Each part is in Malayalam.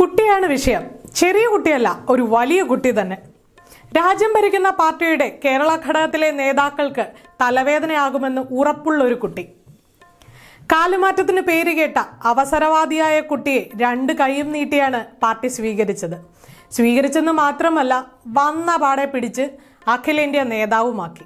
കുട്ടിയാണ് വിഷയം ചെറിയ കുട്ടിയല്ല ഒരു വലിയ കുട്ടി തന്നെ രാജ്യം ഭരിക്കുന്ന പാർട്ടിയുടെ കേരള ഘടകത്തിലെ നേതാക്കൾക്ക് തലവേദനയാകുമെന്ന് ഉറപ്പുള്ള ഒരു കുട്ടി കാലുമാറ്റത്തിന് പേര് കേട്ട അവസരവാദിയായ കുട്ടിയെ രണ്ട് കൈയും നീട്ടിയാണ് പാർട്ടി സ്വീകരിച്ചത് സ്വീകരിച്ചെന്ന് മാത്രമല്ല വന്ന പാടെ പിടിച്ച് അഖിലേന്ത്യാ നേതാവുമാക്കി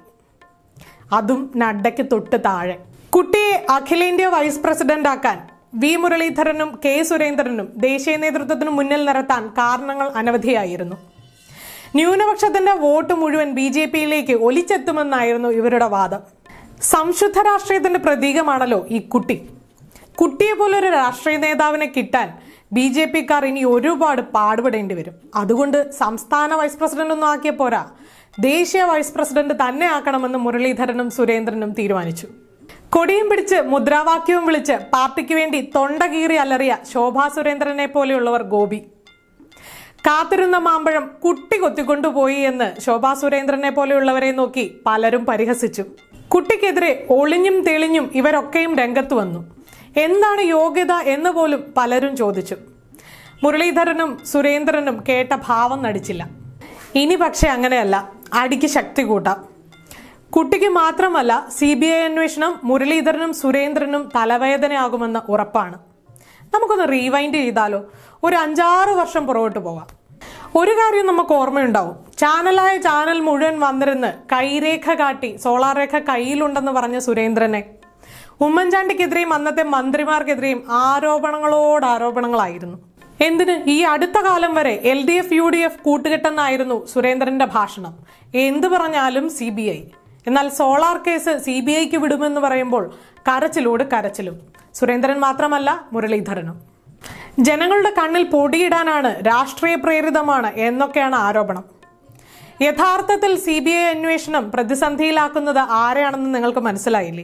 അതും നഡ്ഡയ്ക്ക് തൊട്ട് താഴെ കുട്ടിയെ അഖിലേന്ത്യാ വൈസ് പ്രസിഡന്റ് ആക്കാൻ വി മുരളീധരനും കെ സുരേന്ദ്രനും ദേശീയ നേതൃത്വത്തിന് മുന്നിൽ നിരത്താൻ കാരണങ്ങൾ അനവധിയായിരുന്നു ന്യൂനപക്ഷത്തിന്റെ വോട്ട് മുഴുവൻ ബി ജെ പിയിലേക്ക് ഒലിച്ചെത്തുമെന്നായിരുന്നു ഇവരുടെ വാദം സംശുദ്ധ രാഷ്ട്രീയത്തിന്റെ പ്രതീകമാണല്ലോ ഈ കുട്ടി കുട്ടിയെ പോലൊരു രാഷ്ട്രീയ നേതാവിനെ കിട്ടാൻ ബി ജെ പിക്കാർ ഇനി ഒരുപാട് പാടുപെടേണ്ടി വരും അതുകൊണ്ട് സംസ്ഥാന വൈസ് പ്രസിഡന്റ് ഒന്നും ആക്കിയ പോരാ ദേശീയ വൈസ് പ്രസിഡന്റ് തന്നെ ആക്കണമെന്ന് മുരളീധരനും സുരേന്ദ്രനും തീരുമാനിച്ചു കൊടിയും പിടിച്ച് മുദ്രാവാക്യവും വിളിച്ച് പാർട്ടിക്ക് വേണ്ടി തൊണ്ട കീറി അലറിയ ശോഭാ സുരേന്ദ്രനെ പോലെയുള്ളവർ ഗോപി കാത്തിരുന്ന മാമ്പഴം കുട്ടി കൊത്തിക്കൊണ്ടുപോയി എന്ന് ശോഭാ സുരേന്ദ്രനെ പോലെയുള്ളവരെ നോക്കി പലരും പരിഹസിച്ചു കുട്ടിക്കെതിരെ ഒളിഞ്ഞും തെളിഞ്ഞും ഇവരൊക്കെയും രംഗത്ത് വന്നു എന്താണ് യോഗ്യത എന്ന് പോലും പലരും ചോദിച്ചു മുരളീധരനും സുരേന്ദ്രനും കേട്ട ഭാവം നടിച്ചില്ല ഇനി പക്ഷെ അങ്ങനെയല്ല അടിക്ക് ശക്തി കൂട്ടാം കുട്ടിക്ക് മാത്രമല്ല സി ബി ഐ അന്വേഷണം മുരളീധരനും സുരേന്ദ്രനും തലവേദനയാകുമെന്ന് ഉറപ്പാണ് നമുക്കൊന്ന് റീവൈൻഡ് ചെയ്താലോ ഒരു അഞ്ചാറ് വർഷം പുറകോട്ട് പോകാം ഒരു കാര്യം നമുക്ക് ഓർമ്മയുണ്ടാവും ചാനലായ ചാനൽ മുഴുവൻ വന്നിരുന്ന് കൈരേഖ കാട്ടി സോളാർ രേഖ കയ്യിലുണ്ടെന്ന് പറഞ്ഞ സുരേന്ദ്രനെ ഉമ്മൻചാണ്ടിക്കെതിരെയും അന്നത്തെ മന്ത്രിമാർക്കെതിരെയും ആരോപണങ്ങളോട് ആരോപണങ്ങളായിരുന്നു എന്തിന് ഈ അടുത്ത കാലം വരെ L D F U D F കൂട്ടുകെട്ടെന്നായിരുന്നു സുരേന്ദ്രന്റെ ഭാഷണം എന്ത് പറഞ്ഞാലും സി ബി ഐ എന്നാൽ സോളാർ കേസ് സി ബി ഐക്ക് വിടുമെന്ന് പറയുമ്പോൾ കരച്ചിലോട് കരച്ചിലും സുരേന്ദ്രൻ മാത്രമല്ല മുരളീധരനും ജനങ്ങളുടെ കണ്ണിൽ പൊടിയിടാനാണ് രാഷ്ട്രീയ പ്രേരിതമാണ് എന്നൊക്കെയാണ് ആരോപണം യഥാർത്ഥത്തിൽ സി ബി ഐ അന്വേഷണം പ്രതിസന്ധിയിലാക്കുന്നത് ആരെയാണെന്ന് നിങ്ങൾക്ക് മനസ്സിലായില്ലേ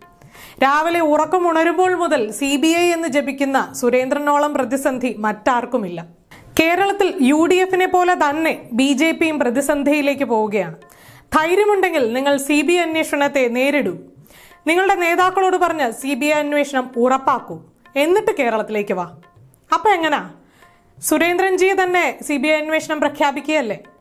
രാവിലെ ഉറക്കം ഉണരുമ്പോൾ മുതൽ സി ബി ഐ എന്ന് ജപിക്കുന്ന സുരേന്ദ്രനോളം പ്രതിസന്ധി മറ്റാർക്കുമില്ല കേരളത്തിൽ യു ഡി എഫിനെ പോലെ തന്നെ ബി ജെ പിയും പ്രതിസന്ധിയിലേക്ക് പോവുകയാണ് ധൈര്യമുണ്ടെങ്കിൽ നിങ്ങൾ സി ബി ഐ അന്വേഷണത്തെ നേരിടൂ നിങ്ങളുടെ നേതാക്കളോട് പറഞ്ഞ് സി ബി ഐ അന്വേഷണം ഉറപ്പാക്കൂ എന്നിട്ട് കേരളത്തിലേക്ക് വാ അപ്പൊ എങ്ങനാ സുരേന്ദ്രൻജിയെ തന്നെ സി ബി ഐ അന്വേഷണം പ്രഖ്യാപിക്കുകയല്ലേ